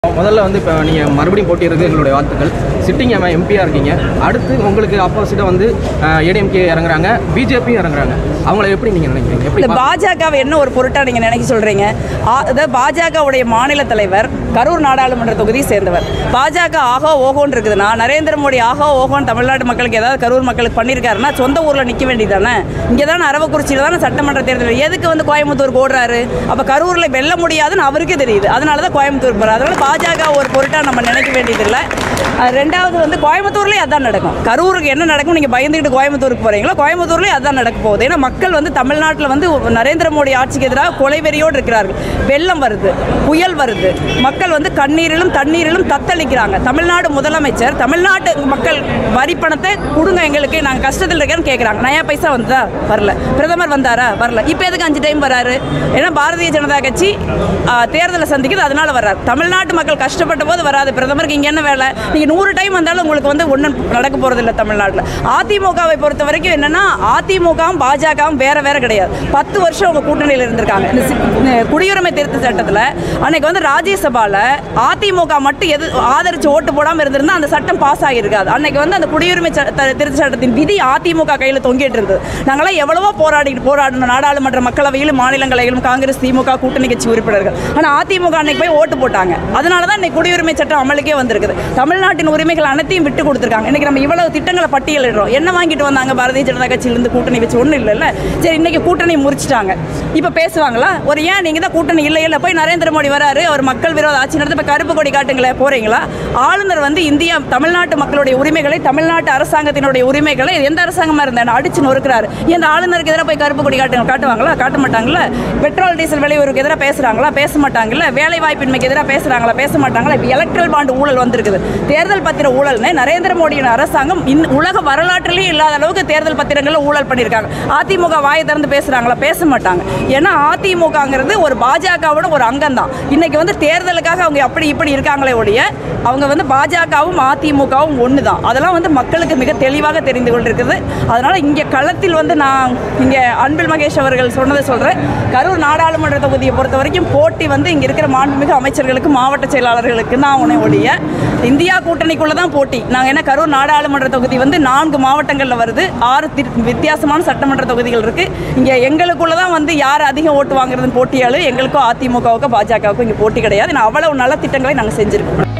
முதல்ல வந்து இப்போ நீங்கள் மறுபடியும் போட்டியிடுறது எங்களுடைய வாழ்த்துக்கள் சிட்டிங் எம்பியாக இருக்கீங்க அடுத்து உங்களுக்கு ஆப்போசிட்டாக வந்து ஏடிஎம்கே இறங்குறாங்க பிஜேபியும் இறங்குறாங்க அவங்கள எப்படி நீங்கள் நினைக்கிறீங்க எப்படி இந்த பாஜகவை என்ன ஒரு பொருட்டா நீங்க நினைக்க சொல்றீங்க ஆ- அதாவது பாஜகவுடைய மாநில தலைவர் கரூர் நாடாளுமன்ற தொகுதியை சேர்ந்தவர் பாஜக ஆகோ ஓஹோன்னு இருக்குதுன்னா நரேந்திர மோடி ஆகோ ஓஹோன்னு தமிழ்நாட்டு மக்களுக்கு ஏதாவது கரூர் மக்களுக்கு பண்ணியிருக்காருன்னா சொந்த ஊர்ல நிக்க வேண்டியதானே இங்கே தானே அரவக்குறிச்சியில் தானே சட்டமன்ற தேர்தல் எதுக்கு வந்து கோயம்புத்தூருக்கு ஓடுறாரு அப்ப கரூர்ல வெல்ல முடியாதுன்னு அவருக்கே தெரியுது அதனால தான் கோயம்புத்தூர் போறாரு அதனால பாஜக ஒரு பொருட்டா நம்ம நினைக்க வேண்டியதில்லை அஹ் ரெண்டாவது வந்து கோயம்புத்தூர்லேயே அதான் நடக்கும் கரூருக்கு என்ன நடக்கும் நீங்கள் பயந்துக்கிட்டு கோயம்புத்தூருக்கு போகிறீங்களோ கோயம்புத்தூர்லேயே அதான் நடக்க போகுது ஏன்னா மக்கள் வந்து தமிழ்நாட்டில் வந்து நரேந்திர மோடி ஆட்சிக்கு எதிராக கொலைவெறியோடு இருக்கிறார்கள் வெள்ளம் வருது புயல் வருது மக்கள் வந்து கண்ணீரிலும் தண்ணீரிலும் தத்தளிக்கிறாங்க தமிழ்நாடு முதலமைச்சர் தமிழ்நாட்டு மக்கள் வரி பணத்தை கொடுங்க எங்களுக்கு நாங்கள் கஷ்டத்தில் இருக்கேன்னு கேட்குறாங்க நயா பைசா வந்ததா வரல பிரதமர் வந்தாரா வரல இப்போ எதுக்கு அஞ்சு டைம் வராரு ஏன்னா பாரதிய ஜனதா கட்சி ஆ, தேர்தலை சந்திக்குது அதனால வர்றாரு தமிழ்நாட்டு மக்கள் கஷ்டப்பட்ட போது வராது பிரதமருக்கு இங்கே என்ன வேலை நீங்கள் நூறு டைம் வந்தாலும் உங்களுக்கு வந்து ஒன்றும் நடக்க போகிறது இல்லை தமிழ்நாட்டில் அதிமுகவை பொறுத்த வரைக்கும் என்னன்னா அதிமுகவும் பாஜகவும் வேற வேற கிடையாது பத்து வருஷம் அவங்க கூட்டணியில் இருந்திருக்காங்க இந்த சி- இந்த குடியுரிமை திருத்த சட்டத்தில் அன்னைக்கு வந்து ராஜ்யசபாவில் அதிமுக மட்டும் எது ஆதரிச்சு ஓட்டு போடாமல் இருந்திருந்தா அந்த சட்டம் பாஸ் ஆகியிருக்காது அன்னைக்கு வந்து அந்த குடியுரிமை சட்ட- த- திருத்த சட்டத்தின் விதி அதிமுக கையில் தொங்கிட்டு இருந்தது நாங்களாம் எவ்வளவோ போராடிட்டு போராடினோம் நாடாளுமன்ற மக்களவையிலும் மாநிலங்களவையிலும் காங்கிரஸ் திமுக கூட்டணி கட்சி உறுப்பினர்கள் ஆனால் அதிமுக அன்னைக்கு போய் ஓட்டு போட்டாங்க அதனால தான் இன்னைக்கு குடியுரிமை சட்டம் அமலுக்கே வந்திருக்குது தமிழ்நாட்டின் உரிமைகள் அனைத்தையும் விட்டு கொடுத்துருக்காங்க இன்னைக்கு நம்ம இவ்வளவு திட்டங்களை பட்டியலிடுறோம் என்ன வாங்கிட்டு வந்தாங்க பாரதிய ஜனதா கட்சியிலிருந்து கூட்டணி வச்சு ஒன்றும் இல்லைல்ல சரி இன்னைக்கு கூட்டணி முறிச்சிட்டாங்க இப்போ பேசுவாங்களா ஒரு ஏன் நீங்கள் தான் கூட்டணி இல்லை இல்லை போய் நரேந்திர மோடி வராரு அவர் மக்கள் விரோத ஆட்சி நடத்த இப்போ கருப்பு கொடி காட்டுங்களேன் போறீங்களா ஆளுநர் வந்து இந்தியா தமிழ்நாட்டு மக்களுடைய உரிமைகளை தமிழ்நாட்டு அரசாங்கத்தினுடைய உரிமைகளை எந்த அரசாங்கமாக இருந்தாலும் அடிச்சு நொறுக்கிறாரு இந்த ஆளுநருக்கு எதிராக போய் கருப்பு கொடி காட்டுங்க காட்டுவாங்களா காட்ட மாட்டாங்களா பெட்ரோல் டீசல் விலை உயர்வுக்கு எதிராக பேசுறாங்களா பேச மாட்டாங்கல்ல வேலை வாய்ப்பின்மைக்கு எதிராக பேசுறாங்களா பேச மாட்டாங்களா இப்போ எலக்ட்ரல் பாண்டு ஊழல் வந்திருக்குது தேர்தல் பத்திர ஊழல்னு நரேந்திர மோடியின் அரசாங்கம் இந்த உலக வரலாற்றிலேயே இல்லாத அளவுக்கு தேர்தல் பத்திரங்களில் ஊழல் பண்ணியிருக்காங்க அதிமுக வாயை திறந்து பேசுறாங்களா பேச மாட்டாங்க ஏன்னா அதிமுகங்கிறது ஒரு பாஜகவோட ஒரு அங்கம் தான் இன்னைக்கு வந்து தேர்தலுக்காக அவங்க அப்படி இப்படி இருக்காங்களே ஒழிய அவங்க வந்து பாஜகவும் அதிமுகவும் ஒன்று தான் அதெல்லாம் வந்து மக்களுக்கு மிக தெளிவாக தெரிந்து கொண்டிருக்குது அதனால இங்கே களத்தில் வந்து நான் இங்கே அன்பில் மகேஷ் அவர்கள் சொன்னதை சொல்கிறேன் கரூர் நாடாளுமன்ற தொகுதியை பொறுத்த வரைக்கும் போட்டி வந்து இங்கே இருக்கிற மாண்புமிகு அமைச்சர்களுக்கு மாவட்ட செயலாளர்களுக்கு தான் உன ஒழிய இந்தியா கூட்டணிக்குள்ள தான் போட்டி நாங்கள் என்ன கரூர் நாடாளுமன்ற தொகுதி வந்து நான்கு மாவட்டங்களில் வருது ஆறு தி- வித்தியாசமான சட்டமன்ற தொகுதிகள் இருக்கு இங்கே எங்களுக்குள்ள தான் வந்து யார் அதிகம் ஓட்டு வாங்குறதுன்னு போட்டியாளு எங்களுக்கும் அதிமுகவுக்கும் பாஜகவுக்கும் இங்கே போட்டி கிடையாது நான் அவ்வளவு நல்ல திட்டங்களை நாங்கள் செஞ்சிருக்கோம்